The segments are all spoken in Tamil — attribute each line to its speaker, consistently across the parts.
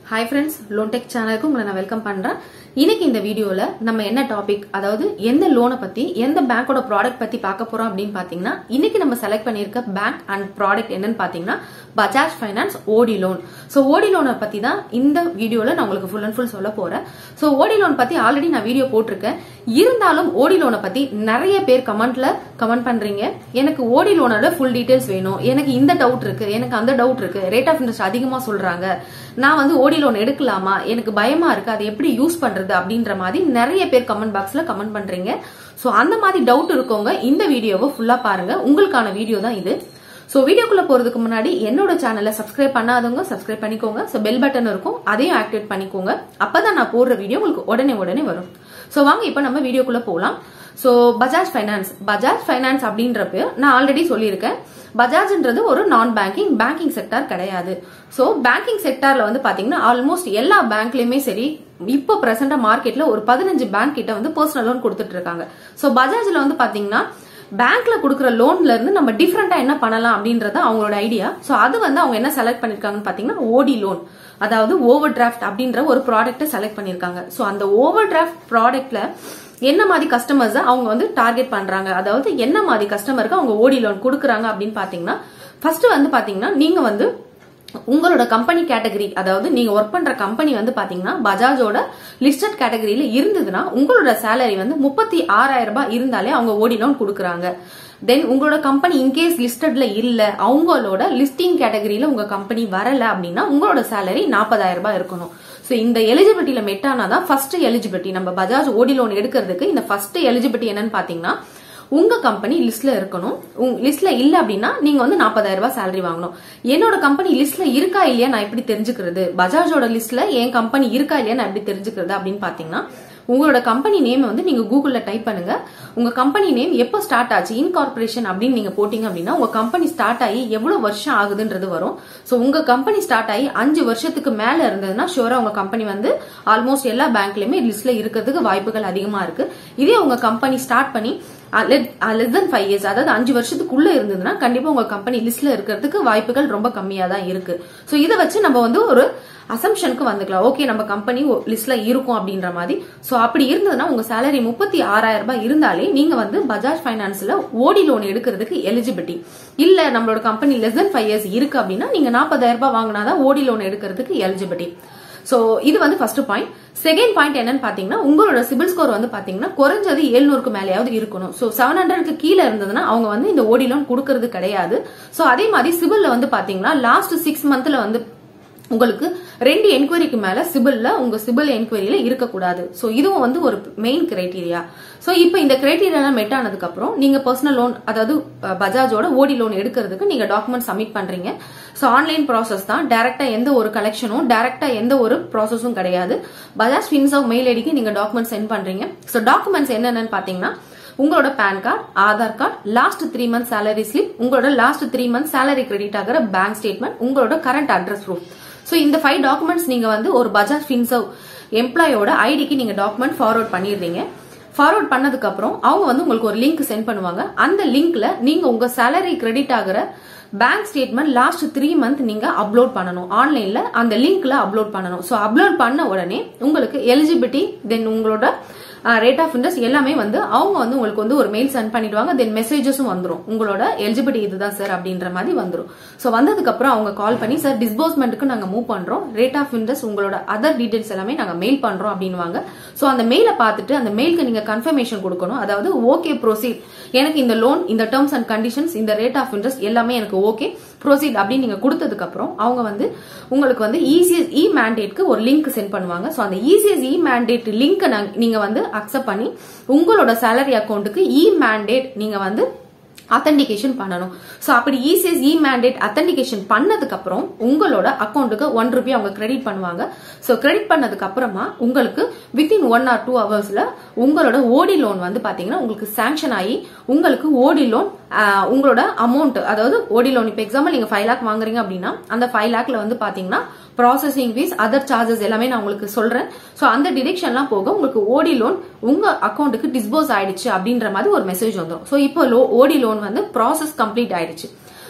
Speaker 1: ஹாய் ஃப்ரெண்ட்ஸ் லோன்டெக் சேனலுக்கு உங்களை நான் வெல்கம் பண்றேன் இன்னைக்கு இந்த வீடியோல நம்ம என்ன டாபிக் அதாவது எந்த லோனை பத்தி எந்த பேங்கோட ப்ராடக்ட் பத்தி பார்க்க போறோம் அப்படின்னு பாத்தீங்கன்னா இன்னைக்கு நம்ம செலக்ட் பண்ணிருக்க பேங்க் அண்ட் ப்ராடக்ட் என்னன்னு பாத்தீங்கன்னா Bajaj finance OD loan so OD லோனை பத்தி தான் இந்த வீடியோல நான் உங்களுக்கு ஃபுல் அண்ட் ஃபுல் சொல்ல போறேன் ஸோ ஓடி லோன் பத்தி ஆல்ரெடி நான் வீடியோ போட்டிருக்கேன் இருந்தாலும் ஓடி லோனை பத்தி நிறைய பேர் கமெண்ட்ல கமெண்ட் பண்றீங்க எனக்கு ஓடி லோனோட ஃபுல் டீடைல்ஸ் வேணும் எனக்கு இந்த டவுட் இருக்கு எனக்கு அந்த டவுட் இருக்கு ரேட் ஆஃப் இன்ட்ரெஸ்ட் அதிகமா சொல்றாங்க நான் வந்து ஓடி லோன் எடுக்கலாமா எனக்கு பயமா இருக்கு அதை எப்படி யூஸ் பண்றது அப்படின்ற மாதிரி நிறைய பேர் கமெண்ட் பாக்ஸ்ல கமெண்ட் பண்றீங்க சோ அந்த மாதிரி டவுட் இருக்கவங்க இந்த வீடியோவை ஃபுல்லா பாருங்க உங்களுக்கான வீடியோ தான் இது சோ வீடியோக்குள்ள போறதுக்கு முன்னாடி என்னோட சேனலை சப்ஸ்கிரைப் பண்ணாதவங்க சப்ஸ்கிரைப் பண்ணிக்கோங்க சோ பெல் பட்டன் இருக்கும் அதையும் ஆக்டிவேட் பண்ணிக்கோங்க அப்பதான் நான் போடுற வீடியோ உங்களுக்கு உடனே உடனே வரும் சோ வாங்க இப்ப நம்ம வீடியோக்குள்ள போலாம் so Bajaj finance Bajaj finance அப்படின்றப்ப நான் ஆல்ரெடி சொல்லியிருக்கேன் பஜாஜ்ன்றது ஒரு நான் பேங்கிங் பேங்கிங் செக்டார் கிடையாது சோ பேங்கிங் செக்டார்ல வந்து பாத்தீங்கன்னா ஆல்மோஸ்ட் எல்லா பேங்க்லயுமே சரி இப்போ பிரசண்டா மார்க்கெட்ல ஒரு பதினஞ்சு பேங்க் கிட்ட வந்து பர்சனல் லோன் கொடுத்துட்டு இருக்காங்க சோ பஜாஜ்ல வந்து பாத்தீங்கன்னா பேங்க்ல கொடுக்குற லோன்ல இருந்து நம்ம டிஃப்ரெண்டா என்ன பண்ணலாம் அப்படின்றது அவங்களோட ஐடியா சோ அது வந்து அவங்க என்ன செலக்ட் பண்ணிருக்காங்கன்னு பாத்தீங்கன்னா ஓடி லோன் அதாவது ஓவர் டிராஃப்ட் அப்படின்ற ஒரு ப்ராடக்ட்டை செலக்ட் பண்ணிருக்காங்க சோ அந்த ஓவர் டிராஃப்ட் ப்ராடக்ட்ல என்ன மாதிரி கஸ்டமர்ஸ் அவங்க வந்து டார்கெட் பண்றாங்க அதாவது என்ன மாதிரி கஸ்டமருக்கு அவங்க ஓடி லோன் கொடுக்குறாங்க அப்படின்னு பாத்தீங்கன்னா ஃபர்ஸ்ட் வந்து பாத்தீங்கன்னா நீங்க வந்து உங்களோட கம்பெனி கேட்டகரி அதாவது நீங்க ஒர்க் பண்ற கம்பெனி வந்து பாத்தீங்கன்னா பஜாஜோட லிஸ்டட் கேட்டகரியில இருந்ததுன்னா உங்களோட சேலரி வந்து முப்பத்தி ஆறாயிரம் ரூபாய் இருந்தாலே அவங்க ஓடி லோன் கொடுக்குறாங்க தென் உங்களோட கம்பெனி இன்கேஸ் லிஸ்டட்ல இல்ல அவங்களோட லிஸ்டிங் கேட்டகரியில உங்க கம்பெனி வரல அப்படின்னா உங்களோட சேலரி நாற்பதாயிரம் ரூபாய் இருக்கணும் சோ இந்த எலிஜிபிலிட்டியில மெட்டானாதான் ஃபர்ஸ்ட் எலிஜிபிலிட்டி நம்ம பஜாஜ் ஓடி லோன் எடுக்கிறதுக்கு இந்த ஃபர்ஸ்ட் எலிஜிபிலிட்டி என்னன்னு பாத்தீங்கன்னா உங்க கம்பெனி லிஸ்ட்ல இருக்கணும் லிஸ்ட்ல இல்ல அப்படின்னா நீங்க வந்து நாற்பதாயிரம் ரூபாய் சேலரி வாங்கணும் என்னோட கம்பெனி லிஸ்ட்ல இருக்கா இல்லையா நான் எப்படி தெரிஞ்சுக்கிறது பஜாஜோட லிஸ்ட்ல என் கம்பெனி இருக்கா இல்லையா நான் எப்படி தெரிஞ்சுக்கிறது அப்படின்னு பாத்தீங்கன்னா உங்களோட கம்பெனி நேம் வந்து நீங்க கூகுள்ல டைப் பண்ணுங்க உங்க கம்பெனி நேம் எப்போ ஸ்டார்ட் ஆச்சு இன்கார்பரேஷன் அப்படின்னு நீங்க போட்டீங்க அப்படின்னா உங்க கம்பெனி ஸ்டார்ட் ஆகி எவ்வளவு வருஷம் ஆகுதுன்றது வரும் சோ உங்க கம்பெனி ஸ்டார்ட் ஆகி அஞ்சு வருஷத்துக்கு மேல இருந்ததுன்னா ஷோரா உங்க கம்பெனி வந்து ஆல்மோஸ்ட் எல்லா பேங்க்லயுமே லிஸ்ட்ல இருக்கிறதுக்கு வாய்ப்புகள் அதிகமா இருக்கு இதே உங்க கம்பெனி ஸ்டார்ட் பண்ணி லெஸ் தென் ஃபைவ் இயர்ஸ் அதாவது அஞ்சு வருஷத்துக்குள்ள இருந்ததுன்னா கண்டிப்பா உங்க கம்பெனி லிஸ்ட்ல இருக்கிறதுக்கு வாய்ப்புகள் ரொம்ப கம்மியா தான் இருக்கு சோ இதை வச்சு நம்ம வந்து ஒரு அசம்ஷனுக்கு வந்துக்கலாம் ஓகே நம்ம கம்பெனி லிஸ்ட்ல இருக்கும் அப்படின்ற மாதிரி சோ அப்படி இருந்ததுன்னா உங்க சேலரி முப்பத்தி ஆறாயிரம் ரூபாய் இருந்தாலே நீங்க வந்து பஜாஜ் பைனான்ஸ்ல ஓடி லோன் எடுக்கிறதுக்கு எலிஜிபிலிட்டி இல்ல நம்மளோட company less than five years இருக்கு அப்படின்னா நீங்க நாற்பதாயிரம் ரூபாய் வாங்கினாதான் ஓடி லோன் எடுக்கிறதுக்கு எலிஜிபிலிட்டி சோ இது வந்து ஃபர்ஸ்ட் பாயிண்ட் செகண்ட் பாயிண்ட் என்னன்னு பாத்தீங்கன்னா உங்களோட சிபில் ஸ்கோர் வந்து பாத்தீங்கன்னா குறைஞ்சது எழுநூறுக்கு மேலேயாவது இருக்கணும் சோ செவன் ஹண்ட்ரட்க்கு கீழே இருந்ததுன்னா அவங்க வந்து இந்த ஓடி லோன் கொடுக்கறது கிடையாது சோ அதே மாதிரி சிபில்ல வந்து பாத்தீங்கன்னா லாஸ்ட் சிக்ஸ் மந்த்ல வந்து உங்களுக்கு ரெண்டு என்கொயரிக்கு மேல சிபில்ல உங்க சிபில் என்கொயரியில இருக்கக்கூடாது சோ இதுவும் வந்து ஒரு மெயின் கிரைட்டீரியா சோ இப்போ இந்த கிரைட்டீரியா மெட் ஆனதுக்கு அப்புறம் நீங்க பர்சனல் லோன் அதாவது பஜாஜோட ஓடி லோன் எடுக்கிறதுக்கு நீங்க டாக்குமெண்ட் சப்மிட் பண்றீங்க சோ ஆன்லைன் ப்ராசஸ் தான் டைரக்டா எந்த ஒரு கலெக்ஷனும் டைரக்டா எந்த ஒரு ப்ராசஸும் கிடையாது பஜாஜ் ஃபின்சவ் மெயில் ஐடிக்கு நீங்க டாக்குமெண்ட் சென்ட் பண்றீங்க சோ டாக்குமெண்ட்ஸ் என்னென்னு பாத்தீங்கன்னா உங்களோட PAN card Aadhaar card last three month salary slip உங்களோட last three month salary credit ஆகிற பேங்க் ஸ்டேட்மெண்ட் உங்களோட கரண்ட் அட்ரஸ் ப்ரூஃப் ஸோ இந்த ஃபைவ் டாக்குமெண்ட்ஸ் நீங்க வந்து ஒரு பஜாஜ் ஃபின்சர்வ் எம்ப்ளாயோட ஐடிக்கு நீங்க டாக்குமெண்ட் ஃபார்வர்ட் பண்ணிடுறீங்க ஃபார்வர்ட் பண்ணதுக்கு அப்புறம் அவங்க வந்து உங்களுக்கு ஒரு லிங்க் சென்ட் பண்ணுவாங்க அந்த லிங்க்ல நீங்க உங்க சேலரி கிரெடிட் ஆகிற bank statement last three month நீங்க அப்லோட் பண்ணணும் ஆன்லைன்ல அந்த லிங்க்ல அப்லோட் பண்ணணும் ஸோ அப்லோட் பண்ண உடனே உங்களுக்கு எலிஜிபிலிட்டி தென் உங்களோட ரேட் ஆஃப் இன்ட்ரெஸ்ட் எல்லாமே வந்து அவங்க வந்து உங்களுக்கு வந்து ஒரு மெயில் சென்ட் பண்ணிடுவாங்க தென் மெசேஜஸும் வந்துடும் உங்களோட எலிஜிபிலிட்டி இதுதான் சார் அப்படின்ற மாதிரி வந்துடும் ஸோ வந்ததுக்கு அப்புறம் அவங்க கால் பண்ணி சார் டிஸ்போஸ்மெண்ட்டுக்கு நாங்க மூவ் பண்றோம் ரேட் ஆஃப் இன்ட்ரெஸ்ட் உங்களோட அதர் டீடைல்ஸ் எல்லாமே நாங்க மெயில் பண்றோம் அப்படின்வாங்க ஸோ அந்த மெயிலை பார்த்துட்டு அந்த மெயிலுக்கு நீங்க கன்ஃபர்மேஷன் கொடுக்கணும் அதாவது ஓகே ப்ரொசீட் எனக்கு இந்த லோன் இந்த டேர்ம்ஸ் அண்ட் கண்டிஷன்ஸ் இந்த ரேட் ஆஃப் இன்ட்ரெஸ்ட் எல்லாமே எனக்கு ஓகே ப்ரொசீட் அப்படின்னு நீங்க கொடுத்ததுக்கு அப்புறம் அவங்க வந்து உங்களுக்கு வந்து இசிஎஸ் இ மேண்டேட்க்கு ஒரு லிங்க் சென்ட் பண்ணுவாங்க ஸோ அந்த இசிஎஸ் இ மேண்டேட் லிங்க் நீங்க வந்து அக்செப்ட் பண்ணி உங்களோட சேலரி அக்கௌண்ட்டுக்கு இ மேண்டேட் நீங்க வந்து அத்தன்டிகேஷன் பண்ணணும் ஸோ அப்படி இசிஎஸ் இ மேண்டேட் அத்தன்டிகேஷன் பண்ணதுக்கு அப்புறம் உங்களோட அக்கௌண்ட்டுக்கு ஒன் ருபி அவங்க கிரெடிட் பண்ணுவாங்க ஸோ கிரெடிட் பண்ணதுக்கு அப்புறமா உங்களுக்கு வித்தின் ஒன் ஆர் டூ ஹவர்ஸ்ல உங்களோட ஓடி லோன் வந்து பாத்தீங்கன்னா உங்களுக்கு சாங்ஷன் ஆகி உங்களுக்கு ஓடி லோன் உங்களோட அமௌண்ட் அதாவது ஓடி லோன் இப்போ எக்ஸாம்பிள் நீங்க ஃபைவ் லேக் வாங்குறீங்க அப்படின்னா அந்த ஃபைவ் லேக்ல வந்து பாத்தீங்கன்னா ப்ராசஸிங் ஃபீஸ் அதர் சார்ஜஸ் எல்லாமே நான் உங்களுக்கு சொல்றேன் ஸோ அந்த டிடெக்ஷன்லாம் போக உங்களுக்கு ஓடி லோன் உங்க அக்கௌண்ட்டுக்கு டிஸ்போஸ் ஆயிடுச்சு அப்படின்ற மாதிரி ஒரு மெசேஜ் வந்துடும் ஸோ இப்போ லோ ஓடி லோன் வந்து ப்ராசஸ் கம்ப்ளீட் ஆயிடுச்சு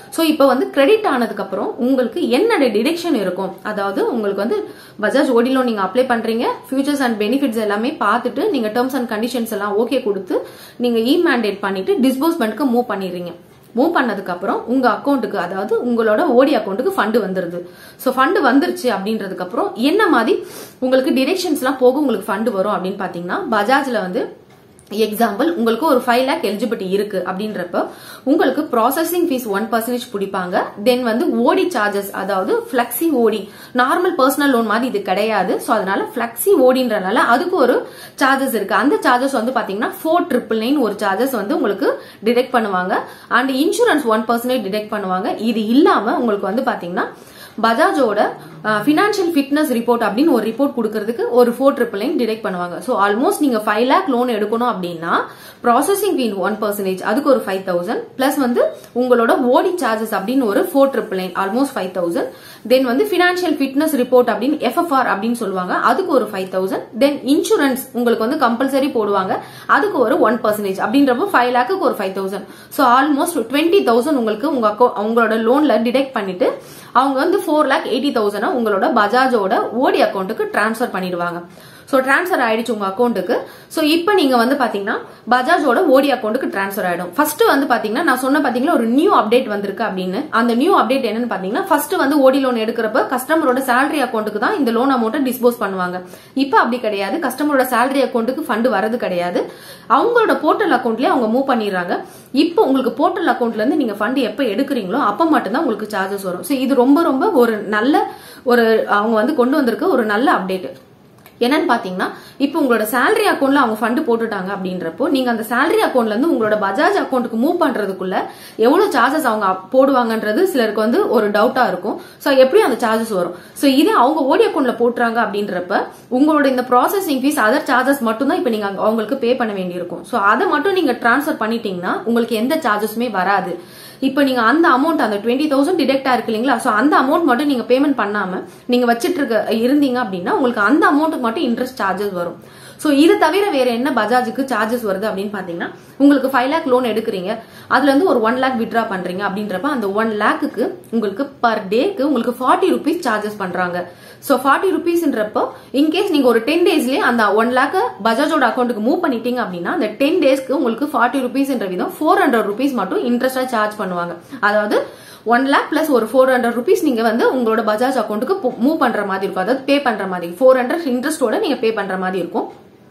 Speaker 1: ஸோ இப்போ வந்து கிரெடிட் ஆனதுக்கு அப்புறம் உங்களுக்கு என்ன டிடெக்ஷன் இருக்கும் அதாவது உங்களுக்கு வந்து பஜாஜ் ஓடி லோன் நீங்க அப்ளை பண்றீங்க ஃபியூச்சர்ஸ் அண்ட் பெனிஃபிட்ஸ் எல்லாமே பார்த்துட்டு நீங்க டேர்ம்ஸ் அண்ட் கண்டிஷன்ஸ் எல்லாம் ஓகே கொடுத்து நீங்க இ மேண்டேட் பண்ணிட்டு டிஸ்போஸ்மெண்ட்க்கு மூவ் பண்ணிடுறீங்க மூவ் பண்ணதுக்கு அப்புறம் உங்க அக்கௌண்ட்டுக்கு அதாவது உங்களோட ஓடி அக்கௌண்ட்டுக்கு ஃபண்டு வந்துருது ஸோ ஃபண்டு வந்துருச்சு அப்படின்றதுக்கு அப்புறம் என்ன மாதிரி உங்களுக்கு டிரெக்ஷன்ஸ் எல்லாம் போக உங்களுக்கு ஃபண்டு வரும் அப்படின்னு பாத்தீங்கன்னா பஜாஜ்ல வந்து எக்ஸாம்பிள் உங்களுக்கு ஒரு ஃபைவ் லேக் எலிஜிபிலிட்டி இருக்கு அப்படின்றப்ப உங்களுக்கு ப்ராசஸிங் ஃபீஸ் ஒன் பர்சன்டேஜ் பிடிப்பாங்க தென் வந்து ஓடி சார்ஜஸ் அதாவது பிளக்ஸி ஓடி நார்மல் பர்சனல் லோன் மாதிரி இது கிடையாது ஸோ அதனால பிளக்ஸி ஓடின்றனால அதுக்கு ஒரு சார்ஜஸ் இருக்கு அந்த சார்ஜஸ் வந்து பாத்தீங்கன்னா ஃபோர் ட்ரிபிள் நைன் ஒரு சார்ஜஸ் வந்து உங்களுக்கு டிடெக்ட் பண்ணுவாங்க and insurance one percentage detect பண்ணுவாங்க இது இல்லாம உங்களுக்கு வந்து பாத்தீங்கன்னா பஜாஜோட ஃபினான்ஷியல் ஃபிட்னஸ் ரிப்போர்ட் அப்படின்னு ஒரு ரிப்போர்ட் கொடுக்கறதுக்கு ஒரு ஃபோர் ட்ரிபிள் நைன் டிடெக்ட் பண்ணுவாங்க ஸோ ஆல்மோஸ்ட் நீங்க ஃபைவ் லேக் லோன் எடுக்கணும் அப்படின்னா ப்ராசஸிங் ஃபீ ஒன் பர்சன்டேஜ் அதுக்கு ஒரு ஃபைவ் தௌசண்ட் பிளஸ் வந்து உங்களோட ஓடி சார்ஜஸ் அப்படின்னு ஒரு four triple nine almost five thousand then வந்து ஃபினான்ஷியல் ஃபிட்னஸ் ரிப்போர்ட் அப்படின்னு எஃப்எஃப்ஆர் அப்படின்னு சொல்லுவாங்க அதுக்கு ஒரு ஃபைவ் தௌசண்ட் தென் இன்சூரன்ஸ் உங்களுக்கு வந்து கம்பல்சரி போடுவாங்க அதுக்கு ஒரு ஒன் பர்சன்டேஜ் அப்படின்றப்போ ஃபைவ் லேக்கு ஒரு five thousand so almost twenty thousand உங்களுக்கு உங்க account- உங்களோட லோன்ல டிடெக்ட் பண்ணிட்டு அவங்க வந்து ஃபோர் லேக் எயிட்டி தௌசண்ட் உங்களோட பஜாஜோட ஓடி அக்கௌண்ட்டுக்கு டிரான்ஸ்ஃபர் பண்ணிடுவாங்க ஸோ டிரான்ஸ்ஃபர் ஆயிடுச்சு உங்க அக்கௌண்ட்டுக்கு ஸோ இப்போ நீங்க வந்து பாத்தீங்கன்னா பஜாஜோட ஓடி அக்கௌண்ட்டுக்கு டிரான்ஸ்ஃபர் ஆயிடும் ஃபர்ஸ்ட் வந்து பாத்தீங்கன்னா நான் சொன்ன பாத்தீங்களா ஒரு நியூ அப்டேட் வந்திருக்கு அப்படின்னு அந்த நியூ அப்டேட் என்னன்னு பாத்தீங்கன்னா ஃபர்ஸ்ட் வந்து ஓடி லோன் எடுக்கிறப்ப கஸ்டமரோட salary அக்கௌண்ட்டுக்கு தான் இந்த லோன் அமௌண்ட்டை டிஸ்போஸ் பண்ணுவாங்க இப்போ அப்படி கிடையாது கஸ்டமரோட salary அக்கௌண்ட்டுக்கு ஃபண்ட் வரது கிடையாது அவங்களோட போர்ட்டல் அக்கௌண்ட்லயே அவங்க மூவ் பண்ணிடுறாங்க இப்போ உங்களுக்கு போர்ட்டல் அக்கௌண்ட்ல இருந்து நீங்க ஃபண்ட் எப்போ எடுக்கிறீங்களோ அப்போ மட்டும்தான் உங்களுக்கு சார்ஜஸ் வரும் ஸோ இது ரொம்ப ரொம்ப ஒரு நல்ல ஒரு அவங்க வந்து கொண்டு வந்திருக்க ஒரு நல்ல அப்டேட் என்னன்னு பாத்தீங்கன்னா இப்போ உங்களோட salary அக்கௌண்ட்ல அவங்க ஃபண்ட் போட்டுட்டாங்க அப்படின்றப்போ நீங்க அந்த salary அக்கௌண்ட்ல இருந்து உங்களோட பஜாஜ் அக்கௌண்ட்டுக்கு மூவ் பண்றதுக்குள்ள எவ்வளவு சார்ஜஸ் அவங்க அப்- போடுவாங்கன்றது சிலருக்கு வந்து ஒரு டவுட்டா இருக்கும் சோ எப்படியும் அந்த சார்ஜஸ் வரும் சோ இதே அவங்க ஓடி அக்கௌண்ட்ல போட்டுறாங்க அப்படின்றப்ப உங்களோட இந்த ப்ராசஸிங் ஃபீஸ் அதர் சார்ஜஸ் மட்டும் தான் இப்போ நீங்க அங்க- அவங்களுக்கு பே பண்ண வேண்டியிருக்கும் சோ அதை மட்டும் நீங்க டிரான்ஸ்ஃபர் பண்ணிட்டீங்கன்னா உங்களுக்கு எந்த சார்ஜஸுமே வராது இப்போ நீங்க அந்த அமௌண்ட் அந்த டுவெண்ட்டி தௌசண்ட் டிடெக்ட் இருக்கு இல்லைங்களா ஸோ அந்த அமௌண்ட் மட்டும் நீங்க பேமெண்ட் பண்ணாம நீங்க வச்சிட்டு இருக்க இருந்தீங்க அப்படின்னா உங்களுக்கு அந்த அமௌண்ட்டுக்கு மட்டும் இன்ட்ரெஸ்ட் சார்ஜஸ் வரும் ஸோ இது தவிர வேற என்ன பஜாஜுக்கு சார்ஜஸ் வருது அப்படின்னு பாத்தீங்கன்னா உங்களுக்கு ஃபைவ் லேக் லோன் எடுக்கிறீங்க அதுல இருந்து ஒரு ஒன் லேக் வித்ரா பண்றீங்க அப்படின்றப்ப அந்த ஒன் லேக்குக்கு உங்களுக்கு பர் டேக்கு உங்களுக்கு ஃபார்ட்டி ருபீஸ் சார்ஜஸ் பண்றாங்க ஸோ ஃபார்ட்டி ருபீஸ்ன்றப்போ இன்கேஸ் நீங்க ஒரு டென் டேஸ்லயே அந்த ஒன் லேக் பஜாஜோட அக்கௌண்ட்டுக்கு மூவ் பண்ணிட்டீங்க அப்படின்னா அந்த டென் டேஸ்க்கு உங்களுக்கு ஃபார்ட்டி ருபீஸ்ன்ற விதம் ஃபோர் ஹண்ட்ரட் ருபீஸ் மட்டும் இன்ட்ரெஸ்டா சார்ஜ் பண்ணுவாங்க அதாவது ஒன் லேக் பிளஸ் ஒரு ஃபோர் ஹண்ட்ரட் ருபீஸ் நீங்க வந்து உங்களோட பஜாஜ் அக்கௌண்ட்டுக்கு மூவ் பண்ற மாதிரி இருக்கும் அதாவது பே பண்ற மாதிரி ஃபோர் ஹண்ட்ரட் இன்ட்ரெஸ்டோட நீங்க பே பண்ற மாதிரி இருக்கும்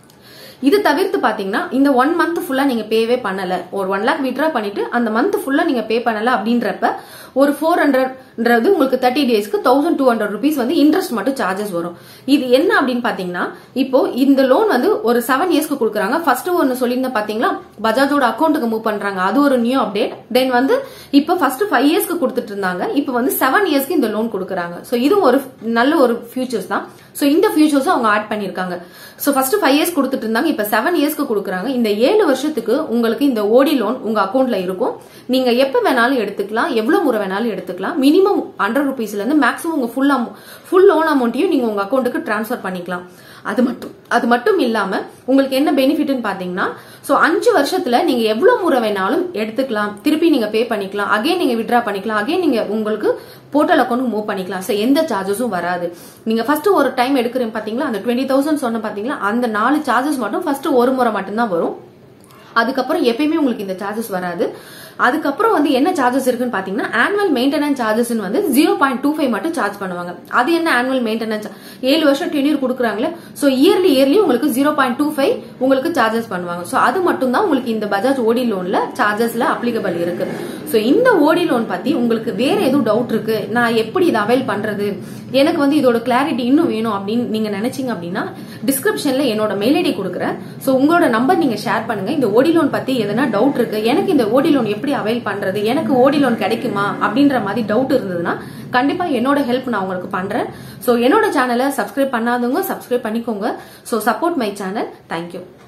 Speaker 1: இது தவிர்த்து பாத்தீங்கன்னா இந்த ஒன் மந்த் ஃபுல்லா நீங்க பேவே பண்ணல ஒரு ஒன் லேக் விட்ரா பண்ணிட்டு அந்த மந்த் ஃபுல்லா நீங்க பே பண்ணல அப்படின்றப்ப ஒரு ஃபோர் ஹண்ட்ரட்ன்றது உங்களுக்கு தேர்ட்டி டேஸ்க்கு தௌசண்ட் டூ ஹண்ட்ரட் ருபீஸ் வந்து இன்ட்ரெஸ்ட் மட்டும் சார்ஜஸ் வரும் இது என்ன அப்படின்னு பாத்தீங்கன்னா இப்போ இந்த லோன் வந்து ஒரு செவன் இயர்ஸ்க்கு கொடுக்குறாங்க ஃபர்ஸ்ட் ஒன்னு சொல்லியிருந்தேன் பாத்தீங்களா பஜாஜோட அக்கௌண்ட்டுக்கு மூவ் பண்றாங்க அது ஒரு நியூ அப்டேட் தென் வந்து இப்போ ஃபர்ஸ்ட் ஃபைவ் இயர்ஸ்க்கு கொடுத்துட்டு இருந்தாங்க இப்போ வந்து செவன் இயர்ஸ்க்கு இந்த லோன் கொடுக்குறாங்க ஸோ இது ஒரு நல்ல ஒரு ஃபியூச்சர்ஸ் தான் ஸோ இந்த ஃபியூச்சர்ஸும் அவங்க ஆட் பண்ணியிருக்காங்க ஸோ ஃபர்ஸ்ட் ஃபைவ் இயர்ஸ் கொடுத்துட்டு இருந்தாங்க இப்போ செவன் இயர்ஸ்க்கு கொடுக்குறாங்க இந்த ஏழு வருஷத்துக்கு உங்களுக்கு இந்த ஓடி லோன் உங்க அக்கௌண்ட்ல இருக்கும் நீங்க எப்ப வேணாலும் எடுத்துக்கலாம் எவ்வளவு முறை வேணாலும் எடுத்துக்கலாம் மினிமம் ஹண்ட்ரட் ருபீஸ்ல இருந்து மேக்ஸிமம் உங்க ஃபுல் ஃபுல் லோன் அமௌண்ட்டையும் நீங்க உங்க அக்கௌண்ட்டுக்கு ட்ரான்ஸ்ஃபர் பண்ணிக்கலாம் அது மட்டும் அது மட்டும் இல்லாம உங்களுக்கு என்ன பெனிஃபிட்னு பாத்தீங்கன்னா சோ அஞ்சு வருஷத்துல நீங்க எவ்வளவு முறை வேணாலும் எடுத்துக்கலாம் திருப்பி நீங்க பே பண்ணிக்கலாம் அகைன் நீங்க வித்ரா பண்ணிக்கலாம் அகைன் நீங்க உங்களுக்கு போர்ட்டல் அக்கௌண்ட் மூவ் பண்ணிக்கலாம் சோ எந்த சார்ஜஸும் வராது நீங்க ஃபர்ஸ்ட் ஒரு டைம் எடுக்கிறேன் பாத்தீங்களா அந்த டுவெண்ட்டி தௌசண்ட் சொன்ன பாத்தீங்களா அந்த நாலு சார்ஜஸ் மட்டும் ஃபர்ஸ்ட் ஒரு முறை மட்டும்தான் வரும் அதுக்கப்புறம் எப்பயுமே உங்களுக்கு இந்த சார்ஜஸ் வராது அதுக்கப்புறம் வந்து என்ன சார்ஜஸ் இருக்குன்னு பாத்தீங்கன்னா ஆனுவல் மெயின்டெனன்ஸ் சார்ஜஸ் வந்து ஜீரோ பாயிண்ட் டூ ஃபைவ் மட்டும் சார்ஜ் பண்ணுவாங்க அது என்ன ஆனுவல் மெயின்டெனன்ஸ் ஏழு வருஷம் டென்யூர் கொடுக்குறாங்களே ஸோ இயர்லி இயர்லி உங்களுக்கு ஜீரோ பாயிண்ட் டூ ஃபைவ் உங்களுக்கு சார்ஜஸ் பண்ணுவாங்க ஸோ அது மட்டும் தான் உங்களுக்கு இந்த பஜாஜ் ஓடி லோன்ல சார்ஜஸ்ல அப்ளிகபிள் இருக்கு ஸோ இந்த ஓடி லோன் பத்தி உங்களுக்கு வேற எதுவும் டவுட் இருக்கு நான் எப்படி இதை அவைல் பண்றது எனக்கு வந்து இதோட கிளாரிட்டி இன்னும் வேணும் அப்படின்னு நீங்க நினைச்சீங்க அப்படின்னா டிஸ்கிரிப்ஷன்ல என்னோட மெயில் ஐடி கொடுக்குறேன் ஸோ உங்களோட நம்பர் நீங்க ஷேர் பண்ணுங்க இந்த ஓடி லோன் பத்தி எதனா டவுட் இருக்கு எனக்கு இந்த ஓடி லோன் எப்படி அவைல் பண்றது எனக்கு ஓடி லோன் கிடைக்குமா அப்படின்ற மாதிரி டவுட் இருந்ததுன்னா கண்டிப்பா என்னோட ஹெல்ப் நான் உங்களுக்கு பண்றேன் ஸோ என்னோட சேனலை சப்ஸ்கிரைப் பண்ணாதவங்க சப்ஸ்கிரைப் பண்ணிக்கோங்க so support my channel thank you